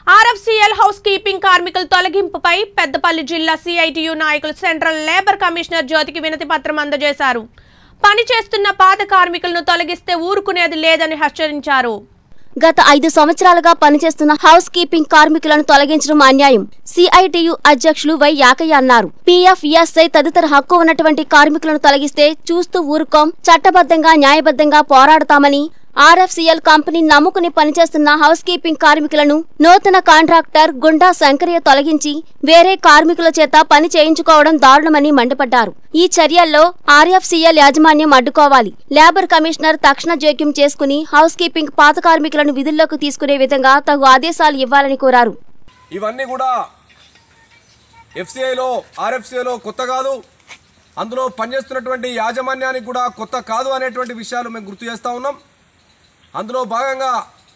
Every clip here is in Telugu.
ఆర్ఎఫ్సిఎల్ హౌస్ కీపింగ్ కార్మికుల తొలగింపుపై పెద్దపల్లి జిల్లా సిఐటియు నాయకులు సెంట్రల్ లేబర్ కమిషనర్ జ్యోతికి వినతి పత్రం అందజేశారు పనిచేస్తున్న పాత కార్మికులను తొలగిస్తే ఊరుకునేది లేదని హెచ్చరించారు గత ఐదు సంవత్సరాలుగా పనిచేస్తున్న హౌస్ కీపింగ్ కార్మికులను తొలగించడం అన్యాయం సిఐటియు అధ్యక్షులు వై యాకయ్య అన్నారు పీఎఫ్ ఈఎస్ఐ తదితర హక్కు ఉన్నటువంటి కార్మికులను తొలగిస్తే చూస్తూ ఊరుకోం చట్టబద్ధంగా న్యాయబద్ధంగా పోరాడతామని ఆర్ఎఫ్సిఎల్ కంపెనీ నమ్ముకుని పనిచేస్తున్న హౌస్ కీపింగ్ కార్మికులను నూతన కాంట్రాక్టర్ గుండా శంకరయ్య తొలగించి వేరే కార్మికుల చేత పని చేయించుకోవడం దారుణమని మండిపడ్డారు ఈ చర్యల్లో ఆర్ఎఫ్సిఎల్ యాజమాన్యం అడ్డుకోవాలి లేబర్ కమిషనర్ తక్షణ జోక్యం చేసుకుని హౌస్ కీపింగ్ పాత కార్మికులను విధుల్లోకి తీసుకునే విధంగా తగు ఆదేశాలు ఇవ్వాలని కోరారు ఇవన్నీ కూడా ఎఫ్సిఐలో ఆర్ఎఫ్సిఐలో కొత్త కాదు అందులో పనిచేస్తున్నటువంటి యాజమాన్యానికి కూడా కొత్త కాదు అనేటువంటి విషయాలు మేము గుర్తు చేస్తూ ఉన్నాం అందులో భాగంగా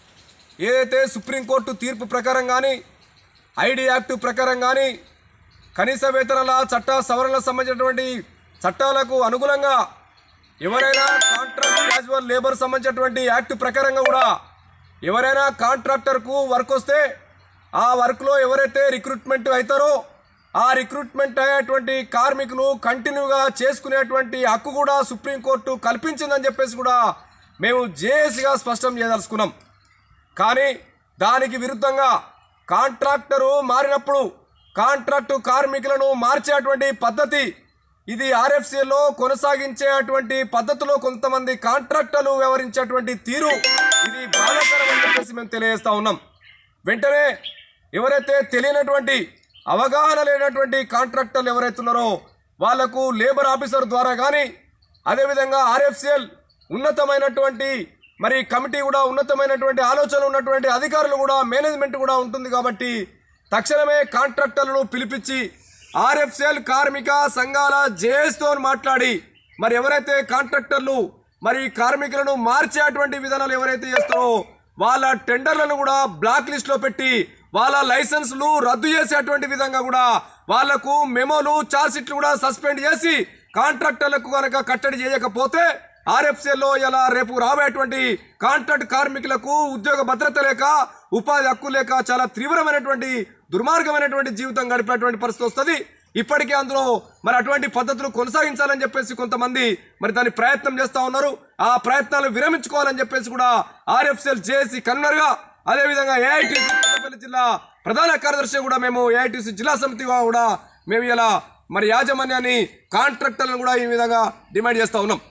ఏదైతే సుప్రీంకోర్టు తీర్పు ప్రకారం కానీ ఐడి యాక్ట్ ప్రకారం కానీ కనీస వేతనాల చట్ట సవరణలకు సంబంధించినటువంటి చట్టాలకు అనుగుణంగా ఎవరైనా కాంట్రాక్ట్ క్యాజువల్ లేబర్ సంబంధించినటువంటి యాక్ట్ ప్రకారంగా కూడా ఎవరైనా కాంట్రాక్టర్కు వర్క్ వస్తే ఆ వర్క్లో ఎవరైతే రిక్రూట్మెంట్ అవుతారో ఆ రిక్రూట్మెంట్ అయ్యేటువంటి కార్మికులు కంటిన్యూగా చేసుకునేటువంటి హక్కు కూడా సుప్రీంకోర్టు కల్పించిందని చెప్పేసి కూడా మేము జేఏసీగా స్పష్టం చేయదలుచుకున్నాం కానీ దానికి విరుద్ధంగా కాంట్రాక్టరు మారినప్పుడు కాంట్రాక్టు కార్మికులను మార్చేటువంటి పద్ధతి ఇది ఆర్ఎఫ్సిలో కొనసాగించేటువంటి పద్ధతిలో కొంతమంది కాంట్రాక్టర్లు వ్యవహరించేటువంటి తీరు ఇది బాధాకరం అని చెప్పేసి మేము తెలియజేస్తా ఉన్నాం వెంటనే ఎవరైతే తెలియనటువంటి అవగాహన లేనటువంటి కాంట్రాక్టర్లు ఎవరైతే ఉన్నారో వాళ్లకు లేబర్ ఆఫీసర్ ద్వారా కానీ అదేవిధంగా ఆర్ఎఫ్సిఎల్ ఉన్నతమైనటువంటి మరి కమిటీ కూడా ఉన్నతమైనటువంటి ఆలోచన ఉన్నటువంటి అధికారులు కూడా మేనేజ్మెంట్ కూడా ఉంటుంది కాబట్టి తక్షణమే కాంట్రాక్టర్లను పిలిపించి ఆర్ఎఫ్సిఎల్ కార్మిక సంఘాల జేఎస్తో మాట్లాడి మరి ఎవరైతే కాంట్రాక్టర్లు మరి కార్మికులను మార్చేటువంటి విధానాలు ఎవరైతే చేస్తారో వాళ్ళ టెండర్లను కూడా బ్లాక్ లిస్ట్లో పెట్టి వాళ్ళ లైసెన్స్లు రద్దు చేసేటువంటి విధంగా కూడా వాళ్లకు మెమోలు ఛార్జ్షీట్లు కూడా సస్పెండ్ చేసి కాంట్రాక్టర్లకు కనుక కట్టడి చేయకపోతే ఆర్ఎఫ్సిఎల్లో ఇలా రేపు రాబోయేటువంటి కాంట్రాక్ట్ కార్మికులకు ఉద్యోగ భద్రత లేక ఉపాధి హక్కు లేక చాలా తీవ్రమైనటువంటి దుర్మార్గమైనటువంటి జీవితం గడిపేటువంటి పరిస్థితి వస్తుంది ఇప్పటికే అందులో మరి అటువంటి పద్ధతులు కొనసాగించాలని చెప్పేసి కొంతమంది మరి దాని ప్రయత్నం చేస్తూ ఉన్నారు ఆ ప్రయత్నాలు విరమించుకోవాలని చెప్పేసి కూడా ఆర్ఎఫ్సిఎల్ జేఏసీ కన్వీనర్గా అదేవిధంగా ఏఐటీసీ పెద్దపల్లి జిల్లా ప్రధాన కార్యదర్శి కూడా మేము ఏఐటీసీ జిల్లా సమితిగా కూడా మేము ఇలా మరి యాజమాన్యాన్ని కాంట్రాక్టర్లను కూడా ఈ విధంగా డిమాండ్ చేస్తూ ఉన్నాం